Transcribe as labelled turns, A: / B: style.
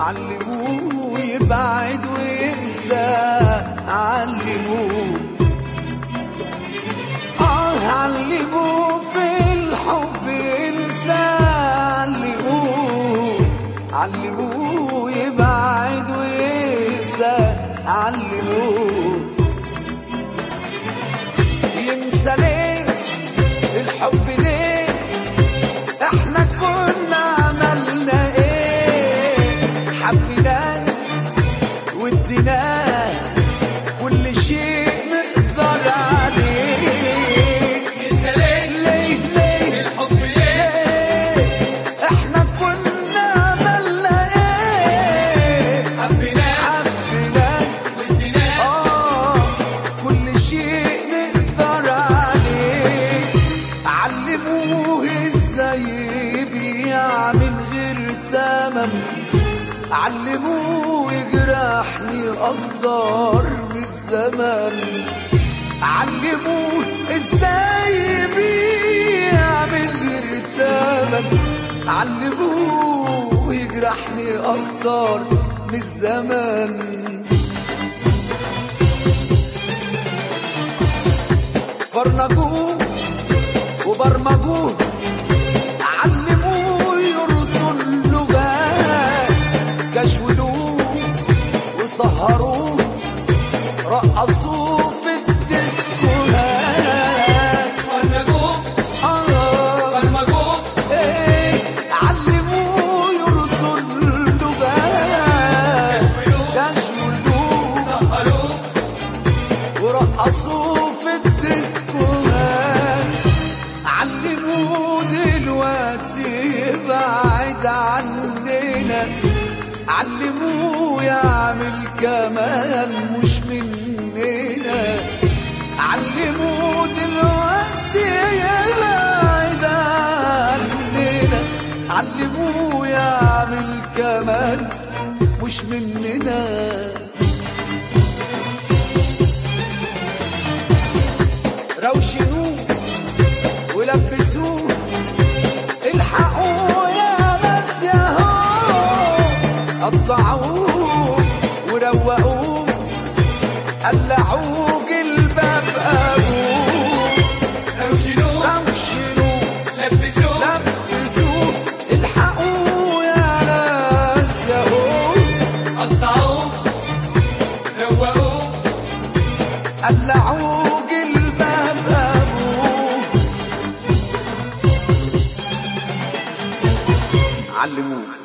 A: علموه يبعد وينسى علموه آه علموه في الحب ينسى علموه علموه يبعد وينسى علموه ينسى ليه الحب ليه احنا كنا عملنا ايه حبيناه واديناه كل شيء نقدر عليه ليه ليه
B: الحب ليه
A: ليه احنا كنا عملنا ايه
B: حبيناه
A: حبيناه
B: واديناه
A: آه كل شيء نقدر عليه علموه ازاي يبيع من غير ثمن علموه يجرحني اكتر من الزمن علموه ازاي يبيع من غير ثمن علموه يجرحني اكتر من الزمن برمجوه وبرمجوه علموه يردوا اللغات كشولوه وسهروه رقصوه في الديسكوهات
B: برمجوه
A: آه
B: برمجوه
A: إيه علموه يردوا اللغات كشولوه
B: سهروه
A: ورقصوه في الديسكوهات علموه دلوقتي يبعد عننا علموه يعمل كمان مش مننا علموه دلوقتي يبعد عننا علموه يعمل كمان مش مننا روشنوه ولبسوه الحقوه يا ناس يا هو قطعوه وروقوه قلعوه الباب ابوه
B: روشنوه
A: روشنوه
B: لبسوه
A: لبسوه الحقوه يا ناس يا هو
B: قطعوه روقوه
A: قلعوه الباب ابوه علموه